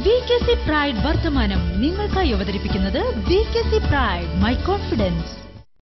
V K C pride വർത്തമാനം നിങ്ങൾക്കായി അവതരിപ്പിക്കുന്നത് V K C pride my confidence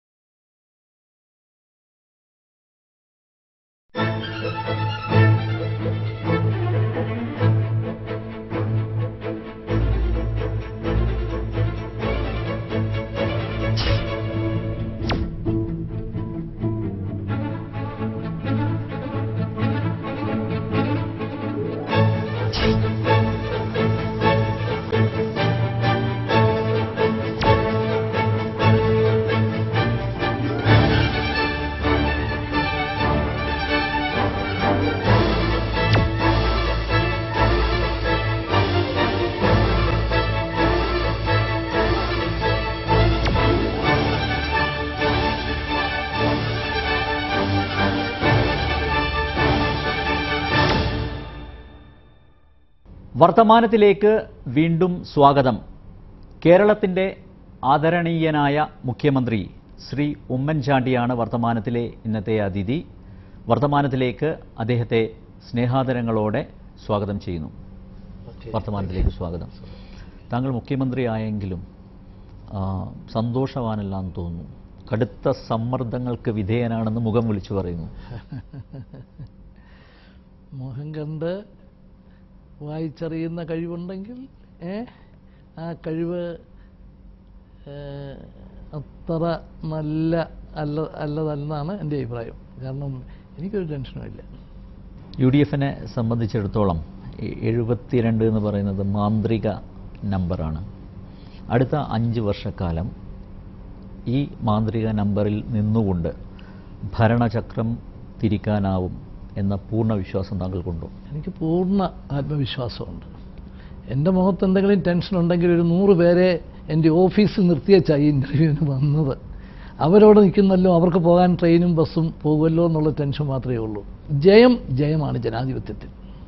വർത്തമാനത്തിലേക്ക് വീണ്ടും സ്വാഗതം കേരളത്തിൻ്റെ ആദരണീയനായ മുഖ്യമന്ത്രി ശ്രീ ഉമ്മൻചാണ്ടിയാണ് വർത്തമാനത്തിലെ ഇന്നത്തെ അതിഥി വർത്തമാനത്തിലേക്ക് അദ്ദേഹത്തെ സ്നേഹാദരങ്ങളോടെ സ്വാഗതം ചെയ്യുന്നു വർത്തമാനത്തിലേക്ക് സ്വാഗതം താങ്കൾ മുഖ്യമന്ത്രിയായെങ്കിലും ആ, സന്തോഷവാനല്ലാന്ന് തോന്നുന്നു കടുത്ത സമ്മർദ്ദങ്ങൾക്ക് വിധേയനാണെന്ന് മുഖം വിളിച്ചു പറയുന്നു മോഹം കണ്ട് വായിച്ചറിയുന്ന കഴിവുണ്ടെങ്കിൽ ഏ ആ കഴിവ് ഏ, അത്ര നല്ല അല്ല അല്ലതല്ലെന്നാണ് എൻ്റെ അഭിപ്രായം കാരണം എനിക്കൊരു ടെൻഷനും ഇല്ല യു ഡി എഫിനെ സംബന്ധിച്ചിടത്തോളം എ- എഴുപത്തിരണ്ട് എന്ന് പറയുന്നത് മാന്ത്രിക നമ്പറാണ് അടുത്ത അഞ്ച് വർഷക്കാലം ഈ മാന്ത്രിക നമ്പറിൽ നിന്നുകൊണ്ട് ഭരണചക്രം തിരിക്കാനാവും എന്ന പൂർണ്ണ വിശ്വാസം താങ്കൾക്കുണ്ടോ എനിക്ക് പൂർണ്ണ ആത്മവിശ്വാസമുണ്ട് എൻ്റെ മുഖത്ത് എന്തെങ്കിലും ടെൻഷൻ ഉണ്ടെങ്കിൽ ഒരു നൂറ് പേരെ എൻ്റെ ഓഫീസിൽ നിർത്തിയച്ചാണ് ഈ ഇൻ്റർവ്യൂവിന് വന്നത് അവരോട് നിൽക്കുന്നല്ലോ അവർക്ക് പോകാൻ ട്രെയിനും ബസ്സും പോകുമല്ലോ എന്നുള്ള ടെൻഷൻ മാത്രമേ ഉള്ളൂ ജയം ജയമാണ് ജനാധിപത്യത്തിൽ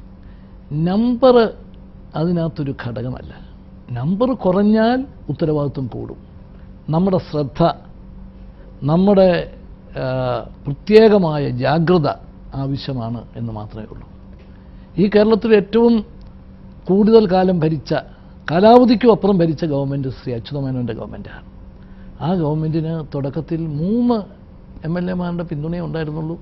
നമ്പർ അതിനകത്തൊരു ഘടകമല്ല നമ്പർ കുറഞ്ഞാൽ ഉത്തരവാദിത്വം കൂടും നമ്മുടെ ശ്രദ്ധ നമ്മുടെ ആ, പ്രത്യേകമായ ജാഗ്രത ആവശ്യമാണ് എന്ന് മാത്രമേ ഉള്ളൂ ഈ കേരളത്തിൽ ഏറ്റവും കൂടുതൽ കാലം ഭരിച്ച കാലാവധിക്കും അപ്പുറം ഭരിച്ച ഗവൺമെൻറ് ശ്രീ അച്യുതമേനോൻ്റെ ഗവൺമെൻറ്റാണ് ആ ഗവൺമെൻറ്റിന് തുടക്കത്തിൽ മൂന്ന് എം എൽ എമാരുടെ പിന്തുണയേ ഉണ്ടായിരുന്നുള്ളൂ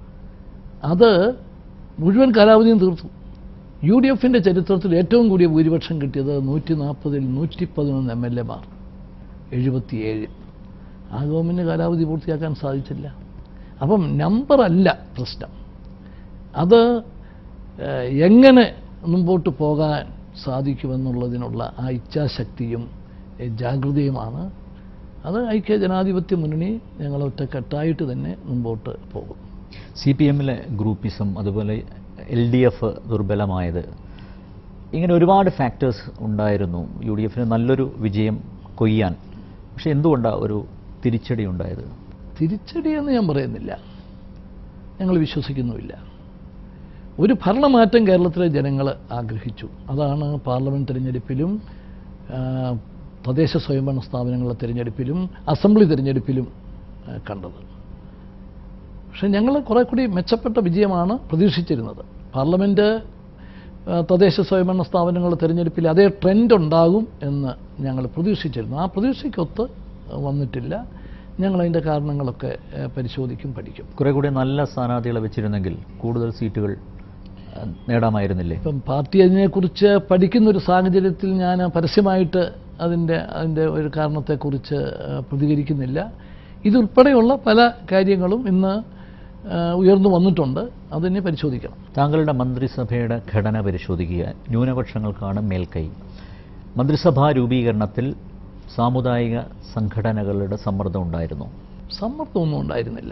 അത് മുഴുവൻ കാലാവധിയും തീർത്തു യു ഡി എഫിൻ്റെ ചരിത്രത്തിൽ ഏറ്റവും കൂടിയ ഭൂരിപക്ഷം കിട്ടിയത് നൂറ്റി നാൽപ്പതിൽ നൂറ്റി പതിനൊന്ന് എം എൽ എമാർ എഴുപത്തിയേഴ് ആ ഗവൺമെൻറ് കാലാവധി പൂർത്തിയാക്കാൻ സാധിച്ചില്ല അപ്പം നമ്പറല്ല പ്രശ്നം അത് ഏഹ്, എങ്ങനെ മുമ്പോട്ട് പോകാൻ സാധിക്കുമെന്നുള്ളതിനുള്ള ആ ഇച്ഛാശക്തിയും ഏഹ്, ജാഗ്രതയുമാണ് അത് ഐക്യ ജനാധിപത്യ മുന്നണി ഞങ്ങൾ ഒറ്റക്കെട്ടായിട്ട് തന്നെ മുമ്പോട്ട് പോകും സി പി എമ്മിലെ ഗ്രൂപ്പിസം അതുപോലെ എൽ ഡി എഫ് ദുർബലമായത് ഇങ്ങനെ ഒരുപാട് ഫാക്ടേഴ്സ് ഉണ്ടായിരുന്നു യു ഡി എഫിന് നല്ലൊരു വിജയം കൊയ്യാൻ പക്ഷെ എന്തുകൊണ്ടാണ് ഒരു തിരിച്ചടി ഉണ്ടായത് തിരിച്ചടിയെന്ന് ഞാൻ പറയുന്നില്ല ഞങ്ങൾ വിശ്വസിക്കുന്നുമില്ല ഒരു ഭരണമാറ്റം കേരളത്തിലെ ജനങ്ങൾ ആഗ്രഹിച്ചു അതാണ് പാർലമെൻറ്റ് തിരഞ്ഞെടുപ്പിലും ആ, തദ്ദേശ സ്വയംഭരണ സ്ഥാപനങ്ങളുടെ തിരഞ്ഞെടുപ്പിലും അസംബ്ലി തിരഞ്ഞെടുപ്പിലും ആ, കണ്ടത് പക്ഷെ ഞങ്ങൾ കുറെ കൂടി മെച്ചപ്പെട്ട വിജയമാണ് പ്രതീക്ഷിച്ചിരുന്നത് പാർലമെൻറ്റ് ആ, തദ്ദേശ സ്വയംഭരണ സ്ഥാപനങ്ങളുടെ തിരഞ്ഞെടുപ്പിൽ അതേ ട്രെൻഡ് ഉണ്ടാകും എന്ന് ഞങ്ങൾ പ്രതീക്ഷിച്ചിരുന്നു ആ പ്രതീക്ഷയ്ക്കൊത്ത് വന്നിട്ടില്ല ഞങ്ങളതിൻ്റെ കാരണങ്ങളൊക്കെ ആ, പരിശോധിക്കും പഠിക്കും കുറെ കൂടി നല്ല സ്ഥാനാർത്ഥികളെ വെച്ചിരുന്നെങ്കിൽ കൂടുതൽ സീറ്റുകൾ ആ, നേടാമായിരുന്നില്ലേ ഇപ്പം പാർട്ടി അതിനെക്കുറിച്ച് പഠിക്കുന്ന ഒരു സാഹചര്യത്തിൽ ഞാൻ പരസ്യമായിട്ട് അതിൻ്റെ അതിൻ്റെ ഒരു കാരണത്തെക്കുറിച്ച് ആ, പ്രതികരിക്കുന്നില്ല ഇതുൾപ്പെടെയുള്ള പല കാര്യങ്ങളും ഇന്ന് ആ, ഉയർന്നു വന്നിട്ടുണ്ട് അതിനെ പരിശോധിക്കണം താങ്കളുടെ മന്ത്രിസഭയുടെ ഘടന പരിശോധിക്കുക ന്യൂനപക്ഷങ്ങൾക്കാണ് മേൽക്കൈ മന്ത്രിസഭാ രൂപീകരണത്തിൽ സാമുദായിക സംഘടനകളുടെ സമ്മർദ്ദം ഉണ്ടായിരുന്നു സമ്മർദ്ദമൊന്നും ഉണ്ടായിരുന്നില്ല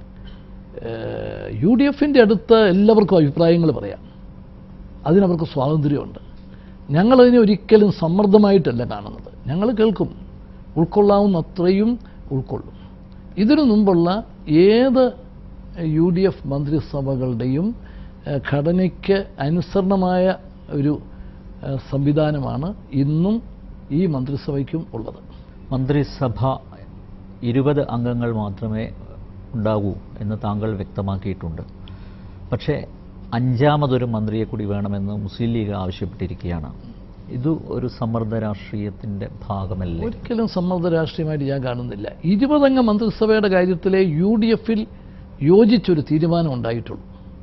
യു ഡി എഫിൻ്റെ അടുത്ത് എല്ലാവർക്കും അഭിപ്രായങ്ങൾ പറയാം അതിനവർക്ക് സ്വാതന്ത്ര്യമുണ്ട് ഞങ്ങളതിനെ ഒരിക്കലും സമ്മർദ്ദമായിട്ടല്ല കാണുന്നത് ഞങ്ങൾ കേൾക്കും ഉൾക്കൊള്ളാവുന്ന അത്രയും ഉൾക്കൊള്ളും ഇതിനു മുമ്പുള്ള ഏത് യു ഡി എഫ് മന്ത്രിസഭകളുടെയും ഏഹ്, ഘടനയ്ക്ക് അനുസരണമായ ഒരു ഏഹ്, സംവിധാനമാണ് ഇന്നും ഈ മന്ത്രിസഭയ്ക്കും ഉള്ളത് മന്ത്രിസഭ ഇരുപത് അംഗങ്ങൾ മാത്രമേ ഉണ്ടാകൂ എന്ന് താങ്കൾ വ്യക്തമാക്കിയിട്ടുണ്ട് പക്ഷേ അഞ്ചാമതൊരു മന്ത്രിയെ കൂടി വേണമെന്ന് മുസ്ലിം ലീഗ് ആവശ്യപ്പെട്ടിരിക്കുകയാണ് ഇത് ഒരു സമ്മർദ്ദ രാഷ്ട്രീയത്തിന്റെ ഭാഗമല്ലേ ഒരിക്കലും സമ്മർദ്ദ രാഷ്ട്രീയമായിട്ട് ഞാൻ കാണുന്നില്ല ഇരുപതംഗ മന്ത്രിസഭയുടെ കാര്യത്തിലെ യു ഡി എഫിൽ യോജിച്ചൊരു തീരുമാനം ഉണ്ടായിട്ടുള്ളൂ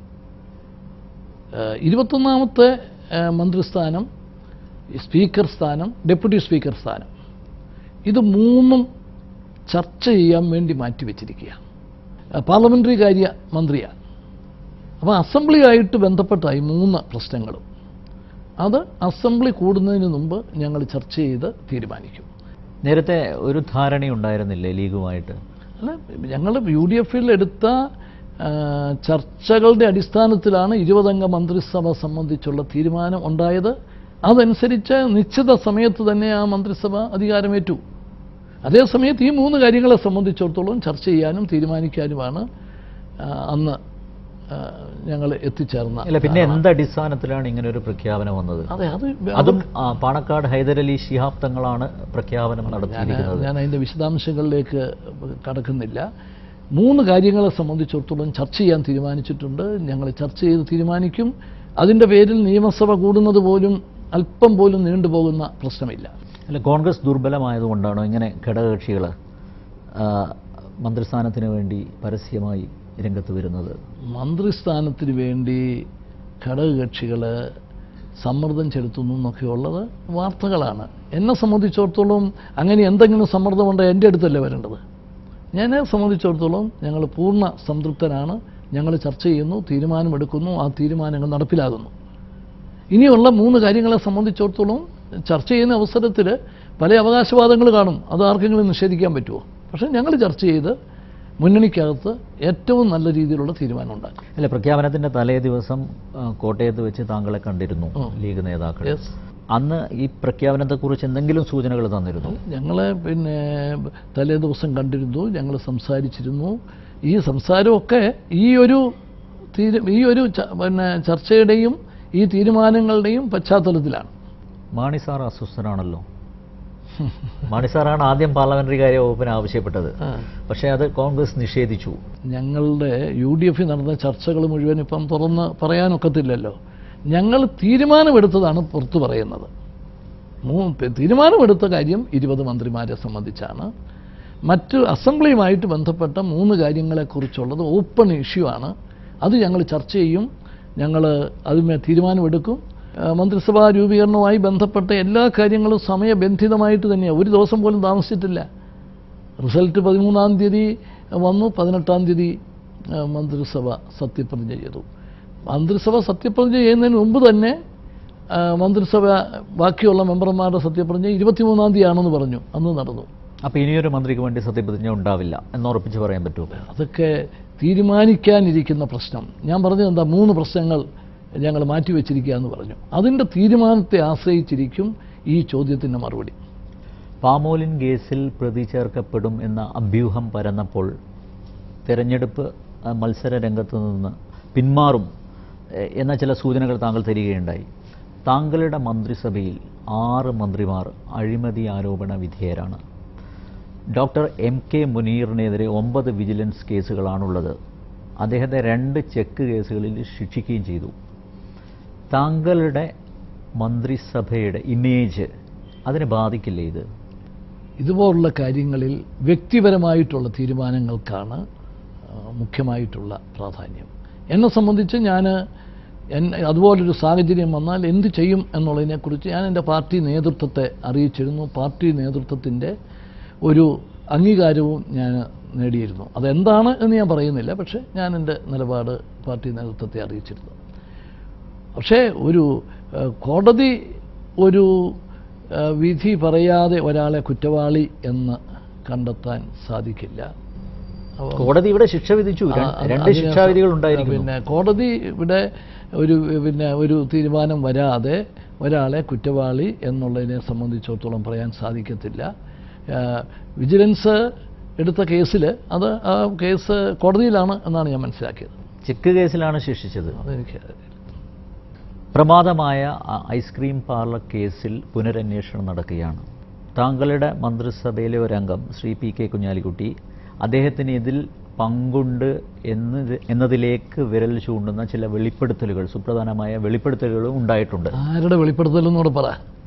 ഏഹ് ഇരുപത്തൊന്നാമത്തെ ഏഹ് മന്ത്രിസ്ഥാനം സ്പീക്കർ സ്ഥാനം ഡെപ്യൂട്ടി സ്പീക്കർ സ്ഥാനം ഇത് മൂന്നും ചർച്ച ചെയ്യാൻ വേണ്ടി മാറ്റിവെച്ചിരിക്കുകയാണ് ഏഹ് പാർലമെന്ററി കാര്യ മന്ത്രിയാണ് അപ്പോൾ അസംബ്ലിയായിട്ട് ബന്ധപ്പെട്ട ഈ മൂന്ന് പ്രശ്നങ്ങളും അത് അസംബ്ലി കൂടുന്നതിന് മുമ്പ് ഞങ്ങൾ ചർച്ച ചെയ്ത് തീരുമാനിക്കും നേരത്തെ ഒരു ധാരണയുണ്ടായിരുന്നില്ലേ ലീഗുമായിട്ട് അല്ല ഞങ്ങൾ യു ഡി എഫിൽ എടുത്ത ആ, ചർച്ചകളുടെ അടിസ്ഥാനത്തിലാണ് ഇരുപതംഗ മന്ത്രിസഭ സംബന്ധിച്ചുള്ള തീരുമാനം ഉണ്ടായത് അതനുസരിച്ച് നിശ്ചിത സമയത്ത് തന്നെ ആ മന്ത്രിസഭ അധികാരമേറ്റു അതേസമയത്ത് ഈ മൂന്ന് കാര്യങ്ങളെ സംബന്ധിച്ചിടത്തോളം ചർച്ച ചെയ്യാനും തീരുമാനിക്കാനുമാണ് ആ, അന്ന് ഞങ്ങൾ എത്തിച്ചേർന്ന അല്ല പിന്നെ എന്ത് അടിസ്ഥാനത്തിലാണ് ഇങ്ങനെ ഒരു പ്രഖ്യാപനം വന്നത് അതെ അത് അതും ആ, പാണക്കാട് ഹൈദരലി ശിഹാബ് തങ്ങളാണ് പ്രഖ്യാപനം ഞാൻ നടത്തിയിരിക്കുന്നത് ഞാൻ അതിൻ്റെ വിശദാംശങ്ങളിലേക്ക് കടക്കുന്നില്ല മൂന്ന് കാര്യങ്ങളെ സംബന്ധിച്ചിടത്തോളം ചർച്ച ചെയ്യാൻ തീരുമാനിച്ചിട്ടുണ്ട് ഞങ്ങൾ ചർച്ച ചെയ്ത് തീരുമാനിക്കും അതിൻ്റെ പേരിൽ നിയമസഭ കൂടുന്നത് പോലും അല്പം പോലും നീണ്ടുപോകുന്ന പ്രശ്നമില്ല അല്ല കോൺഗ്രസ് ദുർബലമായതുകൊണ്ടാണോ ഇങ്ങനെ ഘടകകക്ഷികൾ മന്ത്രിസ്ഥാനത്തിന് വേണ്ടി പരസ്യമായി രംഗത്ത് വരുന്നത് മന്ത്രിസ്ഥാനത്തിന് വേണ്ടി ഘടകകക്ഷികൾ സമ്മർദ്ദം ചെലുത്തുന്നു എന്നൊക്കെയുള്ളത് വാർത്തകളാണ് എന്നെ സംബന്ധിച്ചിടത്തോളം അങ്ങനെ എന്തെങ്കിലും സമ്മർദ്ദമുണ്ടോ എൻ്റെ അടുത്തല്ലേ വരേണ്ടത് എന്നെ സംബന്ധിച്ചിടത്തോളം ഞങ്ങൾ പൂർണ്ണ സംതൃപ്തനാണ് ഞങ്ങൾ ചർച്ച ചെയ്യുന്നു തീരുമാനമെടുക്കുന്നു ആ തീരുമാനങ്ങൾ നടപ്പിലാകുന്നു ഇനിയുള്ള മൂന്ന് കാര്യങ്ങളെ സംബന്ധിച്ചിടത്തോളം ചർച്ച ചെയ്യുന്ന അവസരത്തിൽ പല അവകാശവാദങ്ങൾ കാണും അത് ആർക്കെങ്കിലും നിഷേധിക്കാൻ പറ്റുമോ പക്ഷേ ഞങ്ങൾ ചർച്ച ചെയ്ത് മുന്നണിക്കകത്ത് ഏറ്റവും നല്ല രീതിയിലുള്ള തീരുമാനം ഉണ്ടാക്കും അല്ല പ്രഖ്യാപനത്തിന്റെ തലേ ദിവസം ആ, കോട്ടയത്ത് വെച്ച് താങ്കളെ കണ്ടിരുന്നു ഉം. ലീഗ് നേതാക്കൾ യെസ് അന്ന് ഈ പ്രഖ്യാപനത്തെക്കുറിച്ച് എന്തെങ്കിലും സൂചനകൾ തന്നിരുന്നു ഞങ്ങളെ പിന്നെ തലേ ദിവസം കണ്ടിരുന്നു ഞങ്ങൾ സംസാരിച്ചിരുന്നു ഈ സംസാരമൊക്കെ ഈ ഒരു തീരു ഈ ഒരു ച- പിന്നെ ചർച്ചയുടെയും ഈ തീരുമാനങ്ങളുടെയും പശ്ചാത്തലത്തിലാണ് മാണി സാർ അസ്വസ്ഥനാണല്ലോ മാണി സാറാണ് ആദ്യം പാർലമെന്ററി കാര്യ വകുപ്പിന് ആവശ്യപ്പെട്ടത് പക്ഷേ അത് കോൺഗ്രസ് നിഷേധിച്ചു ഞങ്ങളുടെ യു ഡി എഫിൽ നടന്ന ചർച്ചകൾ മുഴുവൻ ഇപ്പം തുറന്ന് പറയാനൊക്കത്തില്ലല്ലോ ഞങ്ങൾ തീരുമാനമെടുത്തതാണ് പുറത്തു പറയുന്നത് മൂ- തീരുമാനമെടുത്ത കാര്യം ഇരുപത് മന്ത്രിമാരെ സംബന്ധിച്ചാണ് മറ്റ് അസംബ്ലിയുമായിട്ട് ബന്ധപ്പെട്ട മൂന്ന് കാര്യങ്ങളെക്കുറിച്ചുള്ളത് ഓപ്പൺ ഇഷ്യൂ ആണ് അത് ഞങ്ങൾ ചർച്ച ചെയ്യും ഞങ്ങൾ അതിന്മേൽ തീരുമാനമെടുക്കും ആ, മന്ത്രിസഭാ രൂപീകരണവുമായി ബന്ധപ്പെട്ട എല്ലാ കാര്യങ്ങളും സമയബന്ധിതമായിട്ട് തന്നെയാണ് ഒരു ദിവസം പോലും താമസിച്ചിട്ടില്ല റിസൾട്ട് പതിമൂന്നാം തീയതി വന്നു പതിനെട്ടാം തീയതി ആ, മന്ത്രിസഭ സത്യപ്രതിജ്ഞ ചെയ്തു മന്ത്രിസഭ സത്യപ്രതിജ്ഞ ചെയ്യുന്നതിന് മുമ്പ് തന്നെ ആ, മന്ത്രിസഭ ബാക്കിയുള്ള മെമ്പർമാരുടെ സത്യപ്രതിജ്ഞ ഇരുപത്തിമൂന്നാം തീയതി ആണെന്ന് പറഞ്ഞു അന്ന് നടന്നു അപ്പോൾ ഇനിയൊരു മന്ത്രിക്ക് വേണ്ടി സത്യപ്രതിജ്ഞ ഉണ്ടാവില്ല എന്നുറപ്പിച്ച് പറയാൻ പറ്റുമോ അതൊക്കെ തീരുമാനിക്കാനിരിക്കുന്ന പ്രശ്നം ഞാൻ പറഞ്ഞത് എന്താ മൂന്ന് പ്രശ്നങ്ങൾ ഞങ്ങൾ മാറ്റിവെച്ചിരിക്കുക എന്ന് പറഞ്ഞു അതിൻ്റെ തീരുമാനത്തെ ആശ്രയിച്ചിരിക്കും ഈ ചോദ്യത്തിൻ്റെ മറുപടി പാമോലിൻ കേസിൽ പ്രതി ചേർക്കപ്പെടും എന്ന അഭ്യൂഹം പരന്നപ്പോൾ തെരഞ്ഞെടുപ്പ് ആ, മത്സര രംഗത്ത് നിന്ന് പിന്മാറും എ- എന്ന ചില സൂചനകൾ താങ്കൾ തരികയുണ്ടായി താങ്കളുടെ മന്ത്രിസഭയിൽ ആറ് മന്ത്രിമാർ അഴിമതി ആരോപണ വിധേയരാണ് ഡോക്ടർ എം കെ മുനീറിനെതിരെ ഒമ്പത് വിജിലൻസ് കേസുകളാണുള്ളത് അദ്ദേഹത്തെ രണ്ട് ചെക്ക് കേസുകളിൽ ശിക്ഷിക്കുകയും ചെയ്തു താങ്കളുടെ മന്ത്രിസഭയുടെ ഇമേജ് അതിനെ ബാധിക്കില്ലേ ഇത് ഇതുപോലുള്ള കാര്യങ്ങളിൽ വ്യക്തിപരമായിട്ടുള്ള തീരുമാനങ്ങൾക്കാണ് ആ, മുഖ്യമായിട്ടുള്ള പ്രാധാന്യം എന്നെ സംബന്ധിച്ച് ഞാൻ എന്നെ അതുപോലൊരു സാഹചര്യം വന്നാൽ എന്ത് ചെയ്യും എന്നുള്ളതിനെക്കുറിച്ച് ഞാൻ എൻ്റെ പാർട്ടി നേതൃത്വത്തെ അറിയിച്ചിരുന്നു പാർട്ടി നേതൃത്വത്തിൻ്റെ ഒരു അംഗീകാരവും ഞാൻ നേടിയിരുന്നു അതെന്താണ് എന്ന് ഞാൻ പറയുന്നില്ല പക്ഷേ ഞാൻ എൻ്റെ നിലപാട് പാർട്ടി നേതൃത്വത്തെ അറിയിച്ചിരുന്നു പക്ഷേ ഒരു ഏഹ്, കോടതി ഒരു ഏഹ്, വിധി പറയാതെ ഒരാളെ കുറ്റവാളി എന്ന് കണ്ടെത്താൻ സാധിക്കില്ല അപ്പോൾ കോടതി ഇവിടെ ശിക്ഷ വിധിച്ചു ആ, രണ്ട് അത് രണ്ട് അതിനെ ശിക്ഷാവിധികൾ സ- ഉണ്ടായിരിക്കുന്നു പിന്നെ കോടതി ഇവിടെ ഒരു പിന്നെ ഒരു തീരുമാനം വരാതെ ഒരാളെ കുറ്റവാളി എന്നുള്ളതിനെ സംബന്ധിച്ചിടത്തോളം പറയാൻ സാധിക്കത്തില്ല ആ, വിജിലൻസ് എടുത്ത കേസിൽ അത് ആ കേസ് കോടതിയിലാണ് എന്നാണ് ഞാൻ മനസ്സിലാക്കിയത് ചെക്ക് കേസിലാണ് ശിക്ഷിച്ചത് അതെനിക്ക് പ്രമാദമായ ആ ഐസ്ക്രീം പാർലർ കേസിൽ പുനരന്വേഷണം നടക്കുകയാണ് താങ്കളുടെ മന്ത്രിസഭയിലെ ഒരംഗം ശ്രീ പി കെ കുഞ്ഞാലിക്കുട്ടി അദ്ദേഹത്തിന് ഇതിൽ പങ്കുണ്ട് എന്നത് എന്നതിലേക്ക് വിരൽ ചൂണ്ടുന്ന ചില വെളിപ്പെടുത്തലുകൾ സുപ്രധാനമായ വെളിപ്പെടുത്തലുകളും ഉണ്ടായിട്ടുണ്ട് ആരുടെ വെളിപ്പെടുത്തലെന്നൂടെ പറ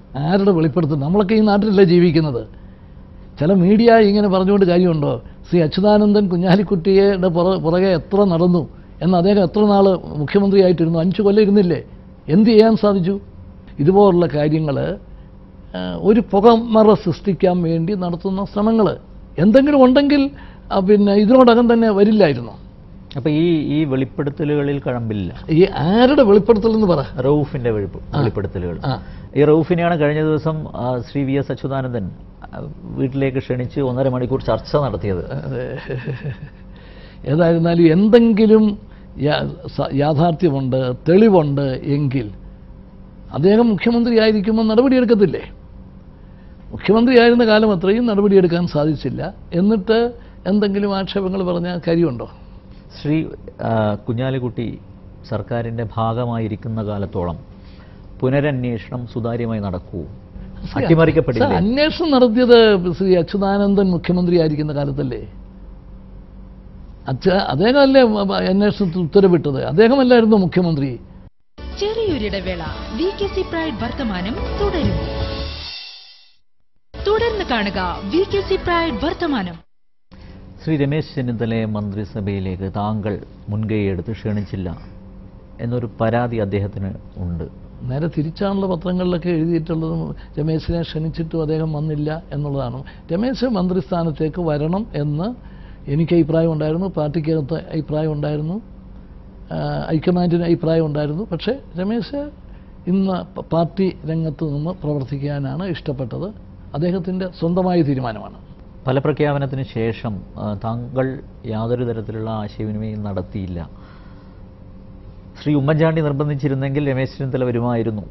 ആരുടെ വെളിപ്പെടുത്തൽ നമ്മളൊക്കെ ഈ നാട്ടിലല്ലേ ജീവിക്കുന്നത് ചില മീഡിയ ഇങ്ങനെ പറഞ്ഞുകൊണ്ട് കാര്യമുണ്ടോ ശ്രീ അച്യുതാനന്ദൻ കുഞ്ഞാലിക്കുട്ടിയുടെ പുറ പുറകെ എത്ര നടന്നു എന്ന് അദ്ദേഹം എത്ര നാൾ മുഖ്യമന്ത്രിയായിട്ടിരുന്നു അഞ്ച് കൊല്ലം ഇരുന്നില്ലേ എന്ത് ചെയ്യാൻ സാധിച്ചു ഇതുപോലുള്ള കാര്യങ്ങൾ ഒരു പുകമറ സൃഷ്ടിക്കാൻ വേണ്ടി നടത്തുന്ന ശ്രമങ്ങൾ എന്തെങ്കിലും ഉണ്ടെങ്കിൽ ആ, പിന്നെ ഇതിനോടകം തന്നെ വരില്ലായിരുന്നു അപ്പോൾ ഈ ഈ വെളിപ്പെടുത്തലുകളിൽ കഴമ്പില്ല ഈ ആരുടെ വെളിപ്പെടുത്തൽ എന്ന് പറ റൌഫിന്റെ വെളിപ്പ് വെളിപ്പെടുത്തലുകൾ ആ. ഈ റൌഫിനെയാണ് കഴിഞ്ഞ ദിവസം ആ, ശ്രീ വി എസ് അച്യുതാനന്ദൻ ആ, വീട്ടിലേക്ക് ക്ഷണിച്ച് ഒന്നര മണിക്കൂർ ചർച്ച നടത്തിയത് അതെ. ഏതായിരുന്നാലും എന്തെങ്കിലും യാ- സ- യാഥാർത്ഥ്യമുണ്ട് തെളിവുണ്ട് എങ്കിൽ അദ്ദേഹം മുഖ്യമന്ത്രിയായിരിക്കുമ്പോൾ നടപടിയെടുക്കത്തില്ലേ മുഖ്യമന്ത്രിയായിരുന്ന കാലം അത്രയും നടപടിയെടുക്കാൻ സാധിച്ചില്ല എന്നിട്ട് എന്തെങ്കിലും ആക്ഷേപങ്ങൾ പറഞ്ഞ കാര്യമുണ്ടോ ശ്രീ ആ, കുഞ്ഞാലിക്കുട്ടി സർക്കാരിന്റെ ഭാഗമായിരിക്കുന്ന കാലത്തോളം പുനരന്വേഷണം സുതാര്യമായി നടക്കൂ സാർ, അട്ടിമറിക്കപ്പെടില്ലേ അന്വേഷണം നടത്തിയത് ശ്രീ അച്യുതാനന്ദൻ മുഖ്യമന്ത്രിയായിരിക്കുന്ന കാലത്തല്ലേ അച്ഛ അദ്ദേഹമല്ലേ അന്വേഷണത്തിൽ ഉത്തരവിട്ടത് അദ്ദേഹമല്ലായിരുന്നു മുഖ്യമന്ത്രി ചെറിയൊരിടവേള വി കെ സി പ്രൈഡ് വർത്തമാനം തുടരും തുടർന്ന് കാണുക വി കെ സി പ്രൈഡ് വർത്തമാനം ശ്രീ രമേശ് ചെന്നിത്തലയെ മന്ത്രിസഭയിലേക്ക് താങ്കൾ മുൻകൈയെടുത്ത് ക്ഷണിച്ചില്ല എന്നൊരു പരാതി അദ്ദേഹത്തിന് ഉണ്ട് നേരെ തിരിച്ചാണല്ലോ പത്രങ്ങളിലൊക്കെ എഴുതിയിട്ടുള്ളത് രമേശിനെ ക്ഷണിച്ചിട്ടും അദ്ദേഹം വന്നില്ല എന്നുള്ളതാണ് രമേശ് മന്ത്രിസ്ഥാനത്തേക്ക് വരണം എന്ന് എനിക്ക് അഭിപ്രായം ഉണ്ടായിരുന്നു പാർട്ടിക്കകത്ത് അഭിപ്രായം ഉണ്ടായിരുന്നു ആ, ഹൈക്കമാൻഡിന് അഭിപ്രായം ഉണ്ടായിരുന്നു പക്ഷേ രമേശ് ഇന്ന് പ- പാർട്ടി രംഗത്ത് നിന്ന് പ്രവർത്തിക്കാനാണ് ഇഷ്ടപ്പെട്ടത് അദ്ദേഹത്തിൻ്റെ സ്വന്തമായ തീരുമാനമാണ് ഫലപ്രഖ്യാപനത്തിന് ശേഷം ആ, താങ്കൾ യാതൊരു തരത്തിലുള്ള ആശയവിനിമയം നടത്തിയില്ല ശ്രീ ഉമ്മൻചാണ്ടി നിർബന്ധിച്ചിരുന്നെങ്കിൽ രമേശ് ചെന്നിത്തല വരുമായിരുന്നു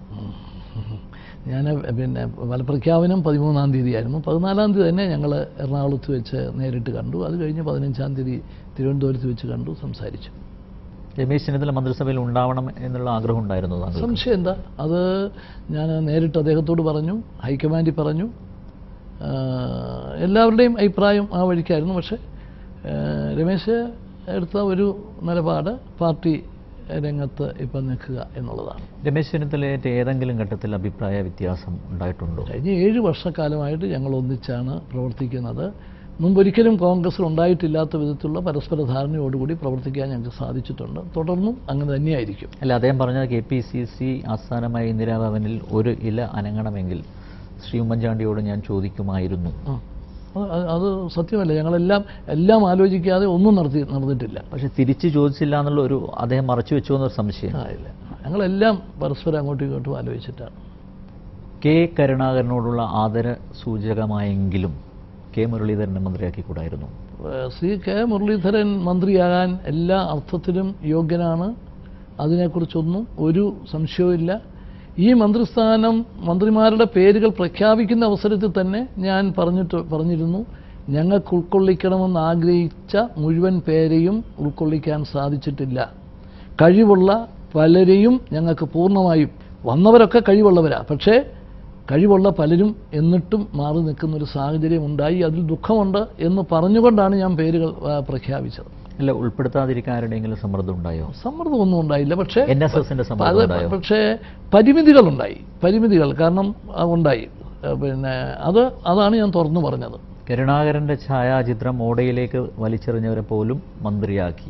ഞാൻ പിന്നെ ഫലപ്രഖ്യാപനം പതിമൂന്നാം തീയതിയായിരുന്നു പതിനാലാം തീയതി തന്നെ ഞങ്ങൾ എറണാകുളത്ത് വെച്ച് നേരിട്ട് കണ്ടു അത് കഴിഞ്ഞ് പതിനഞ്ചാം തീയതി തിരുവനന്തപുരത്ത് വെച്ച് കണ്ടു സംസാരിച്ചു രമേശ് ചെന്നിത്തല മന്ത്രിസഭയിൽ ഉണ്ടാവണം എന്നുള്ള ആഗ്രഹം ഉണ്ടായിരുന്നു താങ്കൾ സംശയം എന്താ അത് ഞാൻ നേരിട്ട് അദ്ദേഹത്തോട് പറഞ്ഞു ഹൈക്കമാൻഡിൽ പറഞ്ഞു ആ, എല്ലാവരുടെയും അഭിപ്രായം ആ വഴിക്കായിരുന്നു പക്ഷേ ആ, രമേശ് എടുത്ത ഒരു നിലപാട് പാർട്ടി രംഗത്ത് ഇപ്പം നിൽക്കുക എന്നുള്ളതാണ് രമേശ് ചെന്നിത്തലയേറ്റ് ഏതെങ്കിലും ഘട്ടത്തിൽ അഭിപ്രായ വ്യത്യാസം ഉണ്ടായിട്ടുണ്ടോ കഴിഞ്ഞ ഏഴ് വർഷക്കാലമായിട്ട് ഞങ്ങൾ ഒന്നിച്ചാണ് പ്രവർത്തിക്കുന്നത് മുമ്പൊരിക്കലും കോൺഗ്രസിൽ ഉണ്ടായിട്ടില്ലാത്ത വിധത്തിലുള്ള പരസ്പര ധാരണയോടുകൂടി പ്രവർത്തിക്കാൻ ഞങ്ങൾക്ക് സാധിച്ചിട്ടുണ്ട് തുടർന്നും അങ്ങനെ തന്നെയായിരിക്കും അല്ല അദ്ദേഹം പറഞ്ഞത് കെ പി സി സി ആസ്ഥാനമായ ഇന്ദിരാഭവനിൽ ഒരു ഇല അനങ്ങണമെങ്കിൽ ശ്രീ ഉമ്മൻചാണ്ടിയോട് ഞാൻ ചോദിക്കുമായിരുന്നു ആ. അത് അത് സത്യമല്ല ഞങ്ങളെല്ലാം എല്ലാം ആലോചിക്കാതെ ഒന്നും നടത്തി നടന്നിട്ടില്ല പക്ഷെ തിരിച്ചു ചോദിച്ചില്ല എന്നുള്ള ഒരു അദ്ദേഹം മറച്ചു വെച്ചു എന്നൊരു സംശയം ആ ഇല്ല ഞങ്ങളെല്ലാം പരസ്പരം അങ്ങോട്ടും ഇങ്ങോട്ടും ആലോചിച്ചിട്ടാണ് കെ കരുണാകരനോടുള്ള ആദര സൂചകമായെങ്കിലും കെ മുരളീധരനെ മന്ത്രിയാക്കിക്കൂടായിരുന്നു ഏഹ് ശ്രീ കെ മുരളീധരൻ മന്ത്രിയാകാൻ എല്ലാ അർത്ഥത്തിലും യോഗ്യനാണ് അതിനെക്കുറിച്ചൊന്നും ഒരു സംശയവുമില്ല ഈ മന്ത്രിസ്ഥാനം മന്ത്രിമാരുടെ പേരുകൾ പ്രഖ്യാപിക്കുന്ന അവസരത്തിൽ തന്നെ ഞാൻ പറഞ്ഞിട്ട് പറഞ്ഞിരുന്നു ഞങ്ങൾക്ക് ഉൾക്കൊള്ളിക്കണമെന്ന് ആഗ്രഹിച്ച മുഴുവൻ പേരെയും ഉൾക്കൊള്ളിക്കാൻ സാധിച്ചിട്ടില്ല കഴിവുള്ള പലരെയും ഞങ്ങൾക്ക് പൂർണ്ണമായും വന്നവരൊക്കെ കഴിവുള്ളവരാ പക്ഷേ കഴിവുള്ള പലരും എന്നിട്ടും മാറി നിൽക്കുന്ന ഒരു സാഹചര്യം ഉണ്ടായി അതിൽ ദുഃഖമുണ്ട് എന്ന് പറഞ്ഞുകൊണ്ടാണ് ഞാൻ പേരുകൾ ആ, പ്രഖ്യാപിച്ചത് അല്ല ഉൾപ്പെടുത്താതിരിക്കാൻ ആരുടെയെങ്കിലും സമ്മർദ്ദം ഉണ്ടായോ സമ്മർദ്ദമൊന്നും ഉണ്ടായില്ല പക്ഷേ എൻ എസ് എസിന്റെ അത് സമ്മർദ്ദം ഉണ്ടായോ പക്ഷേ പരിമിതികളുണ്ടായി പരിമിതികൾ കാരണം ആ, ഉണ്ടായി ആ, പിന്നെ അത് അതാണ് ഞാൻ തുറന്നു പറഞ്ഞത് കരുണാകരന്റെ ഛായാചിത്രം ഓടയിലേക്ക് വലിച്ചെറിഞ്ഞവരെ പോലും മന്ത്രിയാക്കി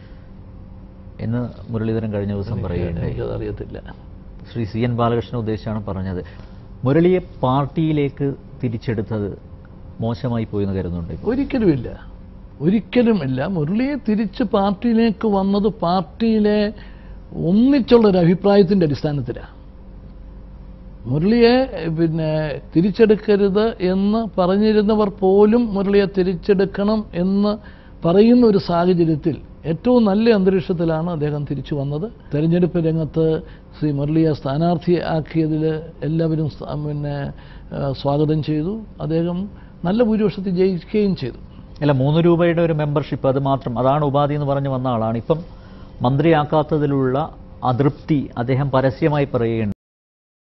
എന്ന് മുരളീധരൻ കഴിഞ്ഞ ദിവസം പറയുകയുണ്ടായി എനിക്കത് അറിയത്തില്ല ശ്രീ സി എൻ ബാലകൃഷ്ണൻ ഉദ്ദേശിച്ചാണ് പറഞ്ഞത് മുരളിയെ പാർട്ടിയിലേക്ക് തിരിച്ചെടുത്തത് മോശമായി പോയി എന്ന് കരുതുന്നുണ്ട് ഇപ്പോൾ ഒരിക്കലുമില്ല ഒരിക്കലുമില്ല മുരളിയെ തിരിച്ച് പാർട്ടിയിലേക്ക് വന്നത് പാർട്ടിയിലെ ഒന്നിച്ചുള്ള ഒരു അഭിപ്രായത്തിൻ്റെ അടിസ്ഥാനത്തിലാണ് മുരളിയെ ഏഹ്, പിന്നെ തിരിച്ചെടുക്കരുത് എന്ന് പറഞ്ഞിരുന്നവർ പോലും മുരളിയെ തിരിച്ചെടുക്കണം എന്ന് പറയുന്ന ഒരു സാഹചര്യത്തിൽ ഏറ്റവും നല്ല അന്തരീക്ഷത്തിലാണ് അദ്ദേഹം തിരിച്ചു വന്നത് തെരഞ്ഞെടുപ്പ് രംഗത്ത് ശ്രീ മുരളിയെ സ്ഥാനാർത്ഥിയാക്കിയതിൽ എല്ലാവരും സ- പിന്നെ ഏഹ്, സ്വാഗതം ചെയ്തു അദ്ദേഹം നല്ല ഭൂരിപക്ഷത്തിൽ ജയിക്കുകയും ചെയ്തു അല്ല മൂന്ന് രൂപയുടെ ഒരു മെമ്പർഷിപ്പ് അത് മാത്രം അതാണ് ഉപാധി എന്ന് പറഞ്ഞു വന്ന ആളാണ് ഇപ്പം മന്ത്രിയാക്കാത്തതിലുള്ള അതൃപ്തി അദ്ദേഹം പരസ്യമായി പറയുകയുണ്ട്